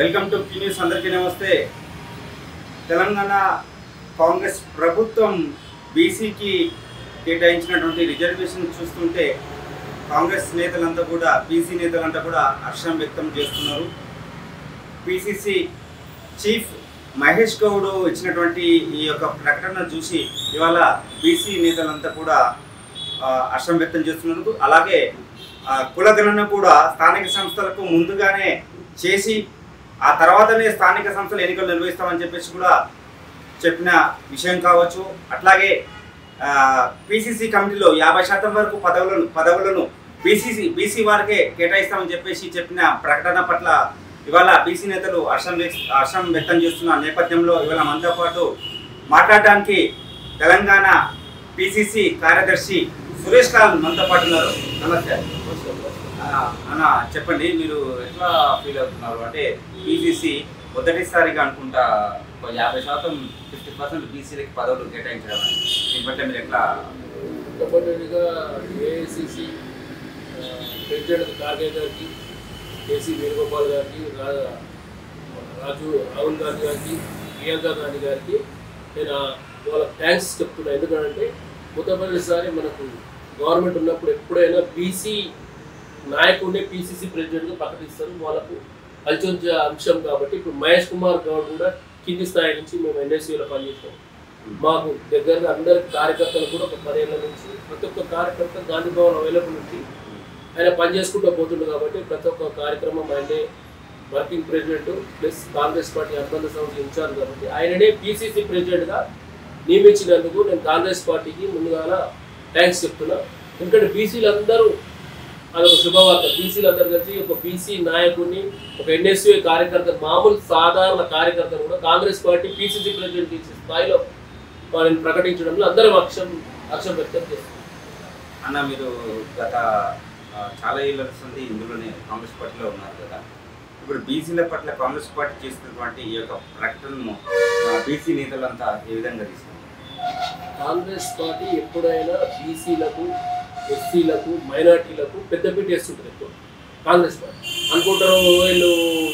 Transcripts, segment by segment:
Welcome to P news అందరికీ నమస్తే తెలంగాణ కాంగ్రెస్ ప్రభుత్వం బీసీకి కేటాయించినటువంటి రిజర్వేషన్ చూస్తుంటే కాంగ్రెస్ నేతలంతా కూడా బీసీ నేతలంతా కూడా హర్షం వ్యక్తం చేస్తున్నారు పిసిసి చీఫ్ మహేష్ గౌడ్ ఇచ్చినటువంటి ఈ యొక్క ప్రకటన చూసి ఇవాళ బీసీ నేతలంతా కూడా ఆ, హర్షం వ్యక్తం చేస్తున్నారు అలాగే ఆ, కులగణన కూడా స్థానిక సంస్థలకు ముందుగానే చేసి ఆ తర్వాతనే స్థానిక సంస్థలు ఎన్నికలు నిర్వహిస్తామని చెప్పేసి కూడా చెప్పిన విషయం కావచ్చు అట్లాగే పిసిసి కమిటీలో యాభై శాతం వరకు పదవులను పదవులను బీసీసీ బీసీ వారికే కేటాయిస్తామని చెప్పేసి చెప్పిన ప్రకటన పట్ల ఇవాళ బీసీ నేతలు హర్షం వ్యక్- హర్షం వ్యక్తం చేస్తున్న నేపథ్యంలో ఇవాళ మనతో పాటు మాట్లాడడానికి తెలంగాణ పిసిసి కార్యదర్శి సురేష్ లాల్ మనతో పాటు ఉన్నారు నమస్తే ఆ, అన్న చెప్పండి మీరు ఎట్లా ఫీల్ అవుతున్నారు అంటే బీసీసీ మొదటిసారిగా అనుకుంటా ఒక యాభై శాతం ఫిఫ్టీ పర్సెంట్ బీసీలకి పదవులు కేటాయించడం అని. దీని పట్ల మీరు ఎట్లా మొట్టమొదటిగా ఏఐసిసి ప్రెసిడెంట్ ఖార్గే గారికి కేసీ వేణుగోపాల్ గారికి రా- రాజు రాహుల్ గాంధీ గారికి ప్రియాంక గాంధీ గారికి నేను వాళ్ళకి థ్యాంక్స్ చెప్తున్నా ఎందుకంటే మొట్టమొదటిసారి మనకు గవర్నమెంట్ ఉన్నప్పుడు ఎప్పుడైనా బీసీ నాయకుడిని పీసీసీ ప్రెసిడెంట్గా ప్రకటిస్తారు వాళ్ళకు కలిసి వచ్చే అంశం కాబట్టి ఇప్పుడు మహేష్ కుమార్ గౌడ్ కూడా కింది స్థాయి నుంచి మేము ఎన్ఎస్సీలో పనిచేస్తాం మాకు దగ్గరగా అందరి కార్యకర్తలు కూడా ఒక పదేళ్ల నుంచి ప్రతి ఒక్క కార్యకర్త గాంధీ భవన్ అవైలబుల్ ఉంది ఆయన పని చేసుకుంటూ పోతుండు కాబట్టి ప్రతి ఒక్క కార్యక్రమం ఆయనే working president plus Congress party అనుబంధ సంస్థ ఇన్ఛార్జ్ కాబట్టి ఆయననే పిసిసి ప్రెసిడెంట్గా నియమించినందుకు నేను కాంగ్రెస్ పార్టీకి ముందుగాల థ్యాంక్స్ చెప్తున్నా ఎందుకంటే బీసీలు అందరూ అదొక శుభవార్త బీసీలు అందరూ కలిసి ఒక బీసీ నాయకుడిని ఒక ఎన్ఎస్యూ కార్యకర్త మామూలు సాధారణ కార్యకర్తను కూడా కాంగ్రెస్ పార్టీ పిసిసి ప్రెసిడెంట్ ఇచ్చే స్థాయిలో వారిని ప్రకటించడంలో అందరం హర్షం హర్షం వ్యక్తం చేస్తారు అన్న మీరు గత ఆ, చాలా ఏళ్ళ నుండి ఇందులోనే కాంగ్రెస్ పార్టీలో ఉన్నారు కదా ఇప్పుడు బీసీల పట్ల కాంగ్రెస్ పార్టీ చేసినటువంటి ఈ యొక్క ప్రకటనను బీసీ నేతలంతా ఏ విధంగా తీసుకున్నారు కాంగ్రెస్ పార్టీ ఎప్పుడైనా బీసీలకు ఎస్సీలకు మైనార్టీలకు పెద్దపీట వేస్తుంటుంది ఎక్కువ కాంగ్రెస్ పార్టీ అనుకుంటారు వీళ్ళు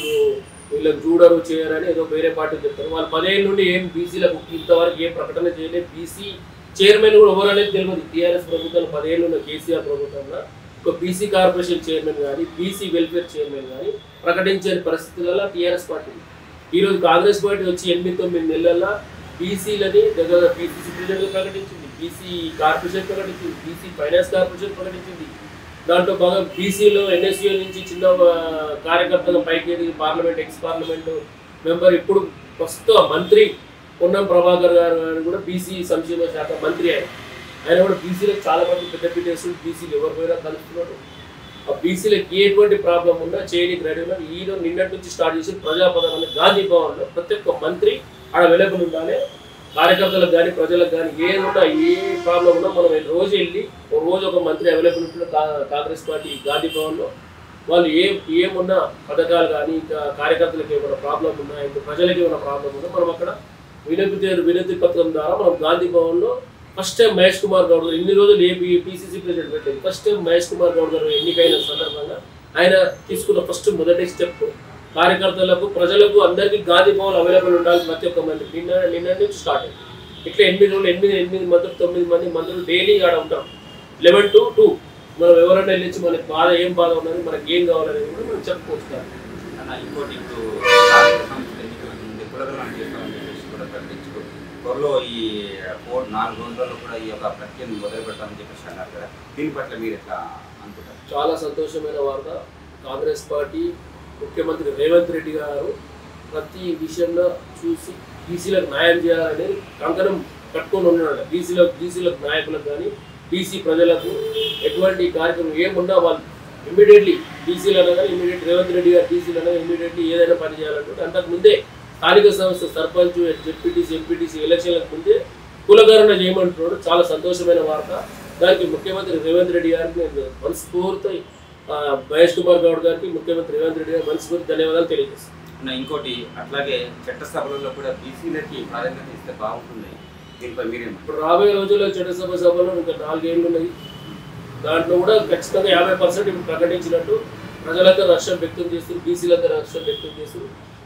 వీళ్ళకి చూడరు చేయరని ఏదో వేరే పార్టీ చెప్తారు వాళ్ళు పదేళ్ళ నుండి ఏం బీసీలకు ఇంతవరకు ఏం ప్రకటన చేయలేదు బీసీ చైర్మన్ కూడా ఎవరు అనేది తెలియదు టీఆర్ఎస్ ప్రభుత్వం పదేళ్ళు ఉన్న కేసీఆర్ ప్రభుత్వంలో ఒక బీసీ కార్పొరేషన్ చైర్మన్ కానీ బీసీ వెల్ఫేర్ చైర్మన్ కానీ ప్రకటించని పరిస్థితులలో టీఆర్ఎస్ పార్టీ ఈరోజు కాంగ్రెస్ పార్టీ వచ్చి ఎనిమిది తొమ్మిది నెలల్లో బీసీలని దగ్గర బీసీసీ ప్రెసిడెంట్ ప్రకటించింది బీసీ కార్పొరేషన్ ప్రకటించింది బీసీ ఫైనాన్స్ కార్పొరేషన్ ప్రకటించింది దాంట్లో బాగా బీసీలో ఎన్ఎస్యూ నుంచి చిన్న ఆ, కార్యకర్తగా పైకి ఎదిగి పార్లమెంట్ ఎక్స్ పార్లమెంట్ మెంబర్ ఇప్పుడు ప్రస్తుత మంత్రి పొన్నం ప్రభాకర్ గారు గారు కూడా బీసీ సంక్షేమ శాఖ మంత్రి ఆయన ఆయన కూడా బీసీలకు చాలా మంది పెద్ద పెట్టేస్తుంది బీసీలు ఎవరు పోయినా కలుస్తున్నారు ఆ బీసీలకు ఎటువంటి ప్రాబ్లం ఉన్నా చేయడానికి రెడీ ఉన్నారు ఈ రోజు నిన్నటి నుంచి స్టార్ట్ చేసి ప్రజాపదం అనే గాంధీ భవన్లో ప్రతి ఒక్క మంత్రి ఆడ అవైలబుల్ ఉండాలి కార్యకర్తలకు కానీ ప్రజలకు కానీ ఏదున్నా ఏ ప్రాబ్లం ఉన్నా మనం రోజు వెళ్ళి ఒక రోజు ఒక మంత్రి అవైలబుల్ ఉంటున్న కా- కాంగ్రెస్ పార్టీ గాంధీ భవన్లో వాళ్ళు ఏ ఏమున్నా పథకాలు కానీ ఇంకా కార్యకర్తలకు ఏమైనా ప్రాబ్లం ఉన్నా ఇంకా ప్రజలకు ఏమైనా ప్రాబ్లం ఉన్నా మనం అక్కడ వినతి వినతి పత్రం ద్వారా మనం గాంధీ భవన్లో ఫస్ట్ టైం మహేష్ కుమార్ గౌడ్ గారు ఇన్ని రోజులు ఏ పీసీసీ ప్రెసిడెంట్ పెట్టలేదు ఫస్ట్ టైం మహేష్ కుమార్ గౌడ్ గారు ఎన్నికైన సందర్భంగా ఆయన తీసుకున్న ఫస్ట్ మొదటి స్టెప్ కార్యకర్తలకు ప్రజలకు అందరికీ గాంధీ భవన్ అవైలబుల్ ఉండాలి ప్రతి ఒక్క మంది నిన్న నిన్న నుంచి స్టార్ట్ అయింది ఇట్లా ఎనిమిది రోజులు ఎనిమిది ఎనిమిది మంత్రులు తొమ్మిది మంది మంత్రులు డైలీ ఆడ ఉంటాం లెవెన్ టు టూ మనం ఎవరైనా వెళ్ళి మనకి బాధ ఏం బాధ ఉన్నది మనకి ఏం కావాలనేది కూడా మనం చెప్పుకోవచ్చు అన్న ఇంకోటి ఇప్పుడు స్థానిక సంస్థల ఎన్నికల ముందు కులగణన చేస్తామని చెప్పేసి కూడా ప్రకటించుకో త్వరలో ఈ ఫోర్ నాలుగు రోజుల్లో కూడా ఈ యొక్క ప్రక్రియను మొదలు పెడతామని చెప్పేసి అన్నారు కదా దీని పట్ల మీరు ఎట్లా అనుకుంటారు చాలా సంతోషమైన వార్త కాంగ్రెస్ పార్టీ ముఖ్యమంత్రి రేవంత్ రెడ్డి గారు ప్రతి విషయంలో చూసి బీసీలకు న్యాయం చేయాలని కంకణం కట్టుకొని ఉన్నాడు బీసీలో బీసీలకు నాయకులకు కానీ బీసీ ప్రజలకు ఎటువంటి కార్యక్రమం ఏమున్నా వాళ్ళు ఇమ్మీడియట్లీ బీసీలలో కానీ ఇమ్మీడియట్ రేవంత్ రెడ్డి గారు బీసీలలో ఇమ్మీడియట్లీ ఏదైనా పని చేయాలంటే అంతకు ముందే స్థానిక సంస్థ సర్పంచ్ జెడ్పీటీసీ ఎంపీటీసీ ఎలక్షన్లకు ముందే కులగణన చేయమంటున్నాడు చాలా సంతోషమైన వార్త దానికి ముఖ్యమంత్రి రేవంత్ రెడ్డి గారికి నేను మనస్ఫూర్తి ఆ, మహేష్ కుమార్ గౌడ్ గారికి ముఖ్యమంత్రి రేవంత్ రెడ్డి గారికి మనస్ఫూర్తి ధన్యవాదాలు తెలియజేస్తాను అన్న ఇంకోటి అట్లాగే చట్టసభలలో కూడా బీసీలకి ప్రాధాన్యత ఇస్తే బాగుంటుంది దీనిపై మీరేమంటారు ఇప్పుడు రాబోయే రోజుల్లో చట్టసభ సభలో ఇంకా నాలుగేళ్ళు ఉన్నాయి దాంట్లో కూడా ఖచ్చితంగా యాభై పర్సెంట్ ఇప్పుడు ప్రకటించినట్టు ప్రజలందరూ హర్షం వ్యక్తం చేస్తారు బీసీలందరూ హర్షం వ్యక్తం చేస్తారు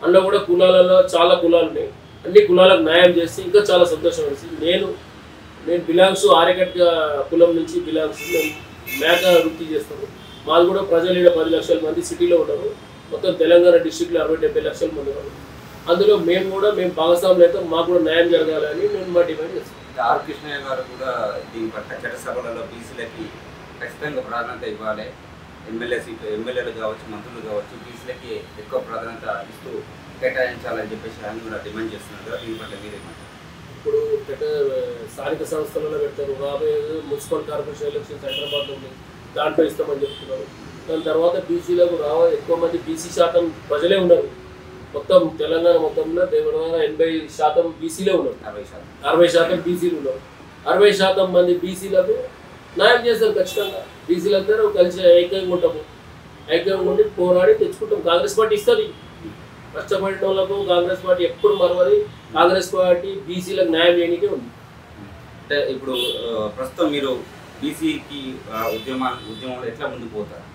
అందులో కూడా కులాలలో చాలా కులాలు ఉన్నాయి అన్ని కులాలకు న్యాయం చేసి ఇంకా చాలా సంతోషం వేసి నేను నేను బిలాంగ్స్ ఆర్యకట్ కులం నుంచి బిలాంగ్స్ మేము మేక వృత్తి చేస్తాము మాది కూడా ప్రజలు ఈడ పది లక్షల మంది సిటీలో ఉన్నారు మొత్తం తెలంగాణ డిస్టిక్లో అరవై డెబ్బై లక్షల మంది ఉన్నారు అందులో మేము కూడా మేము భాగస్వాములు అయితే మాకు కూడా న్యాయం జరగాలని నేను మా డిమాండ్ చేస్తాను ఆర్ కృష్ణయ్య గారు కూడా దీని పట్ల చట్టసభలలో బీసీలకి ఖచ్చితంగా ప్రాధాన్యత ఇవ్వాలి ఎమ్మెల్యే సీట్లు ఎమ్మెల్యేలు కావచ్చు మంత్రులు కావచ్చు బీసీలకి ఎక్కువ ప్రాధాన్యత ఇస్తూ కేటాయించాలని చెప్పేసి ఆయన కూడా డిమాండ్ చేస్తున్నారు కదా దీని పట్ల మీరేమంటారు ఇప్పుడు పెట్ట స్థానిక సంస్థలలో పెడతారు రాబోయే మున్సిపల్ కార్పొరేషన్ ఎలక్షన్స్ హైదరాబాద్లో ఉంది దాంట్లో ఇస్తామని చెప్తున్నారు దాని తర్వాత బీసీలకు రావ ఎక్కువ మంది బీసీ శాతం ప్రజలే ఉన్నారు మొత్తం తెలంగాణ మొత్తంలో దేవరగాన ఎనభై శాతం బీసీలే ఉన్నారు అరవై శాతం అరవై శాతం బీసీలు ఉన్నారు అరవై శాతం మంది బీసీలకు న్యాయం చేస్తారు ఖచ్చితంగా బీసీలందరూ కలిసి ఐక్యంగా ఉంటాము ఐక్యంగా ఉండి పోరాడి తెచ్చుకుంటాం కాంగ్రెస్ పార్టీ ఇస్తుంది కష్టపడిన వాళ్ళకు కాంగ్రెస్ పార్టీ ఎప్పుడు మరవది కాంగ్రెస్ పార్టీ బీసీలకు న్యాయం చేయడానికే ఉంది అంటే ఇప్పుడు ఆ, ప్రస్తుతం మీరు బీసీకి ఉద్యమా ఉద్యమంలో ఎట్లా ముందుకు పోతారు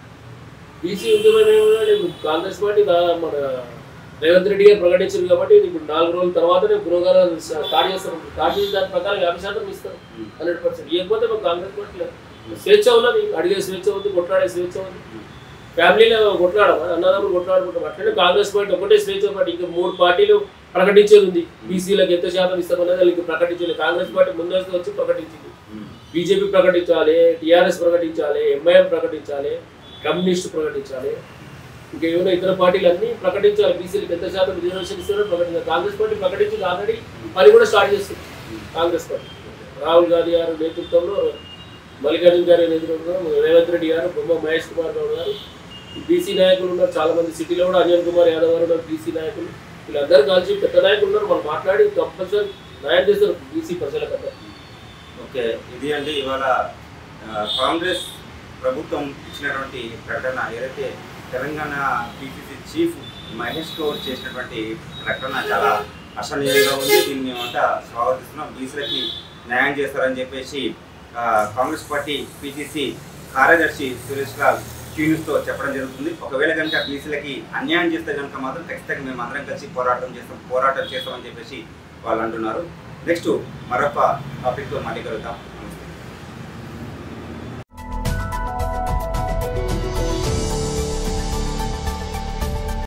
బీసీ ఉద్యమం ఏమన్నా ఇప్పుడు కాంగ్రెస్ పార్టీ దా- మన రేవంత్ రెడ్డి గారు ప్రకటించారు కాబట్టి ఇప్పుడు నాలుగు రోజుల తర్వాత నేను గృహగారం స్టార్ట్ చేస్తాను స్టార్ట్ చేసి దాని ప్రకారం యాభై శాతం ఇస్తాను హండ్రెడ్ పర్సెంట్ ఇవ్వకపోతే మాకు కాంగ్రెస్ పార్టీ లేదు. స్వేచ్ఛ ఉన్నది అడిగే స్వేచ్ఛ ఉంది కొట్లాడే స్వేచ్ఛ ఉంది ఫ్యామిలీలో కొట్లాడమా అన్నదమ్ములు కొట్లాడుకుంటాం అట్లనే కాంగ్రెస్ పార్టీ ఒకటే స్వేచ్ఛ పార్టీ ఇంకా మూడు పార్టీలు ప్రకటించేది ఉంది బీసీలకు ఎంత శాతం ఇస్తామనేది వాళ్ళకి ప్రకటించలేదు కాంగ్రెస్ పార్టీ ముందస్తు వచ్చి ప్రకటించింది బీజేపీ ప్రకటించాలి టీఆర్ఎస్ ప్రకటించాలి ఎంఐఎం ప్రకటించాలి కమ్యూనిస్ట్ ప్రకటించాలి ఇంకా ఏమైనా ఇతర పార్టీలు అన్ని ప్రకటించాలి బీసీలకు ఎంత శాతం రిజర్వేషన్ ఇస్తారో ప్రకటించాలి కాంగ్రెస్ పార్టీ ప్రకటించింది ఆల్రెడీ పని కూడా స్టార్ట్ చేస్తుంది కాంగ్రెస్ పార్టీ రాహుల్ గాంధీ గారి నేతృత్వంలో మల్లికార్జున గారి నేతృత్వంలో రేవంత్ రెడ్డి గారు బొమ్మ మహేష్ కుమార్ గౌడ్ గారు బీసీ నాయకులు ఉన్నారు చాలా మంది సిటీలో కూడా అంజన్ కుమార్ యాదవ్ గారు ఉన్నారు బీసీ నాయకులు వీళ్ళందరూ కలిసి పెద్ద నాయకులు ఉన్నారు వాళ్ళు మాట్లాడి కంపల్సరీ న్యాయం చేస్తారు బీసీ ప్రజలకంతా ఓకే ఇది అండి ఇవాళ ఆ, కాంగ్రెస్ ప్రభుత్వం ఇచ్చినటువంటి ప్రకటన ఏదైతే తెలంగాణ పిసిసి చీఫ్ మహేష్ గౌడ్ చేసినటువంటి ప్రకటన చాలా అసహనీయంగా ఉంది దీన్ని మేమంతా స్వాగతిస్తున్నాం బీసీలకి న్యాయం చేస్తారని చెప్పేసి ఆ, కాంగ్రెస్ పార్టీ పిసిసి కార్యదర్శి సురేష్ లాల్ టీన్యూస్తో చెప్పడం జరుగుతుంది ఒకవేళ కనుక బీసీలకి అన్యాయం చేస్తే కనుక మాత్రం ఖచ్చితంగా మేము అందరం కలిసి పోరాటం చేస్తాం పోరాటం చేస్తామని చెప్పేసి వాళ్ళు అంటున్నారు నెక్స్ట్ మరొక టాపిక్తో మళ్ళీ కలుద్దాం నమస్తే